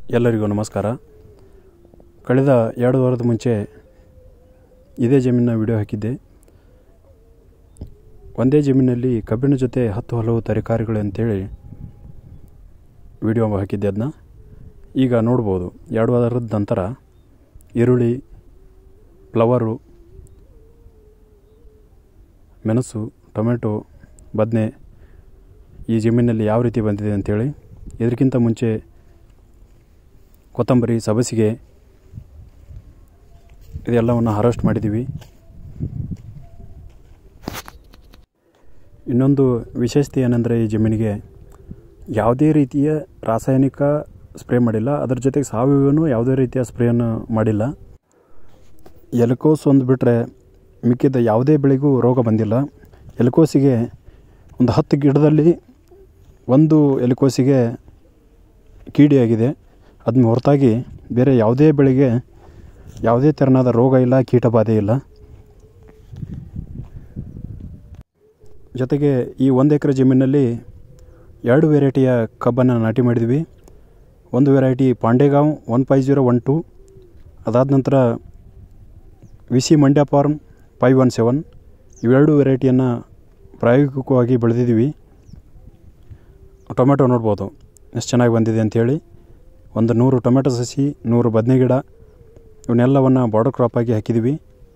ಎಲ್ಲರಿಗೂ ನಮಸ್ಕಾರ ಕಳೆದ ಎರಡು ವಾರದ ಮುಂಚೆ ಇದೇ ಜಮೀನಿನ ವಿಡಿಯೋ ಹಾಕಿದ್ದೆ ಒಂದೇ ಜಮೀನಲ್ಲಿ ಕಬ್ಬಿನ ಜೊತೆ ಹತ್ತು ಹಲವು ತರಕಾರಿಗಳು ಅಂತೇಳಿ ವಿಡಿಯೋ ಹಾಕಿದ್ದೆ ಅದನ್ನ ಈಗ ನೋಡ್ಬೋದು ಎರಡು ವಾರದ ನಂತರ ಈರುಳ್ಳಿ ಫ್ಲವರು ಮೆಣಸು ಟೊಮೆಟೊ ಬದನೆ ಈ ಜಮೀನಲ್ಲಿ ಯಾವ ರೀತಿ ಬಂದಿದೆ ಅಂತೇಳಿ ಇದಕ್ಕಿಂತ ಮುಂಚೆ ಕೊತ್ತಂಬರಿ ಸಬಸಿಗೆ ಇದೆಲ್ಲವನ್ನು ಹಾರ್ವೆಸ್ಟ್ ಮಾಡಿದ್ದೀವಿ ಇನ್ನೊಂದು ವಿಶೇಷತೆ ಏನಂದರೆ ಈ ಜಮೀನಿಗೆ ಯಾವುದೇ ರೀತಿಯ ರಾಸಾಯನಿಕ ಸ್ಪ್ರೇ ಮಾಡಿಲ್ಲ ಅದರ ಜೊತೆಗೆ ಸಾವಯವನೂ ಯಾವುದೇ ರೀತಿಯ ಸ್ಪ್ರೇಯನ್ನು ಮಾಡಿಲ್ಲ ಎಲೆಕೋಸು ಒಂದು ಬಿಟ್ಟರೆ ಮಿಕ್ಕಿದ ಯಾವುದೇ ಬೆಳೆಗೂ ರೋಗ ಬಂದಿಲ್ಲ ಎಲೆಕೋಸಿಗೆ ಒಂದು ಹತ್ತು ಗಿಡದಲ್ಲಿ ಒಂದು ಎಲೆಕೋಸಿಗೆ ಕೀಡಿಯಾಗಿದೆ ಅದನ್ನ ಹೊರತಾಗಿ ಬೇರೆ ಯಾವುದೇ ಬೆಳೆಗೆ ಯಾವುದೇ ತೆರನಾದ ರೋಗ ಇಲ್ಲ ಕೀಟ ಬಾಧೆ ಇಲ್ಲ ಜೊತೆಗೆ ಈ ಒಂದು ಎಕರೆ ಜಮೀನಲ್ಲಿ ಎರಡು ವೆರೈಟಿಯ ಕಬ್ಬನ್ನು ನಾಟಿ ಮಾಡಿದ್ವಿ ಒಂದು variety Pandegaon one five zero one two ಅದಾದ ನಂತರ VC Mandya farm five one seven ಇವೆರಡು ವೆರೈಟಿಯನ್ನು ಪ್ರಾಯೋಗಿಕವಾಗಿ ಬೆಳೆದಿದ್ದೀವಿ ಟೊಮೆಟೊ ನೋಡ್ಬೋದು ಎಷ್ಟು ಚೆನ್ನಾಗಿ ಬಂದಿದೆ ಅಂಥೇಳಿ ಒಂದು ನೂರು ಟೊಮೆಟೊ ಸಸಿ ನೂರು ಬದನೆ ಗಿಡ ಇವನ್ನೆಲ್ಲವನ್ನು ಬಾರ್ಡರ್ ಕ್ರಾಪಾಗಿ ಹಾಕಿದ್ದೀವಿ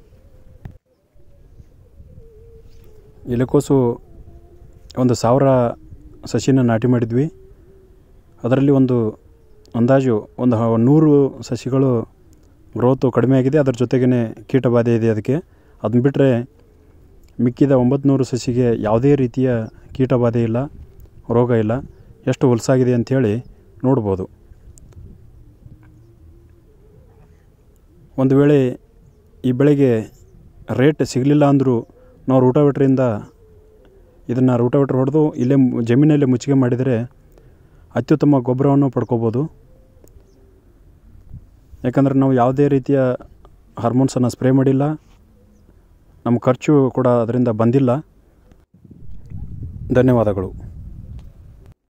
ಎಲೆಕೋಸು ಒಂದು ಸಾವಿರ ಸಸಿನ ನಾಟಿ ಮಾಡಿದ್ವಿ ಅದರಲ್ಲಿ ಒಂದು ಅಂದಾಜು ಒಂದು ಹ- ನೂರು ಸಸಿಗಳು ಗ್ರೋತು ಕಡಿಮೆ ಆಗಿದೆ ಅದರ ಜೊತೆಗೇ ಕೀಟ ಬಾಧೆ ಇದೆ ಅದಕ್ಕೆ ಅದನ್ನ ಬಿಟ್ಟರೆ ಮಿಕ್ಕಿದ ಒಂಬತ್ತು ಸಸಿಗೆ ಯಾವುದೇ ರೀತಿಯ ಕೀಟ ಬಾಧೆ ಇಲ್ಲ ರೋಗ ಇಲ್ಲ ಎಷ್ಟು ಹೊಲಸಾಗಿದೆ ಅಂಥೇಳಿ ನೋಡ್ಬೋದು ಒಂದು ವೇಳೆ ಈ ಬೆಳೆಗೆ ರೇಟ್ ಸಿಗಲಿಲ್ಲ ಅಂದರೂ ನಾವು ರೂಟಾವೆಟ್ರಿಂದ ಇದನ್ನು ರೂಟಾವೆಟ್ರ್ ಹೊಡೆದು ಇಲ್ಲೇ ಮು- ಜಮೀನಲ್ಲೇ ಮುಚ್ಚಿಗೆ ಮಾಡಿದರೆ ಅತ್ಯುತ್ತಮ ಗೊಬ್ಬರವನ್ನು ಪಡ್ಕೋಬೋದು ಯಾಕಂದರೆ ನಾವು ಯಾವುದೇ ರೀತಿಯ ಹಾರ್ಮೋನ್ಸನ್ನು ಸ್ಪ್ರೇ ಮಾಡಿಲ್ಲ ನಮ್ಮ ಖರ್ಚು ಕೂಡ ಅದರಿಂದ ಬಂದಿಲ್ಲ ಧನ್ಯವಾದಗಳು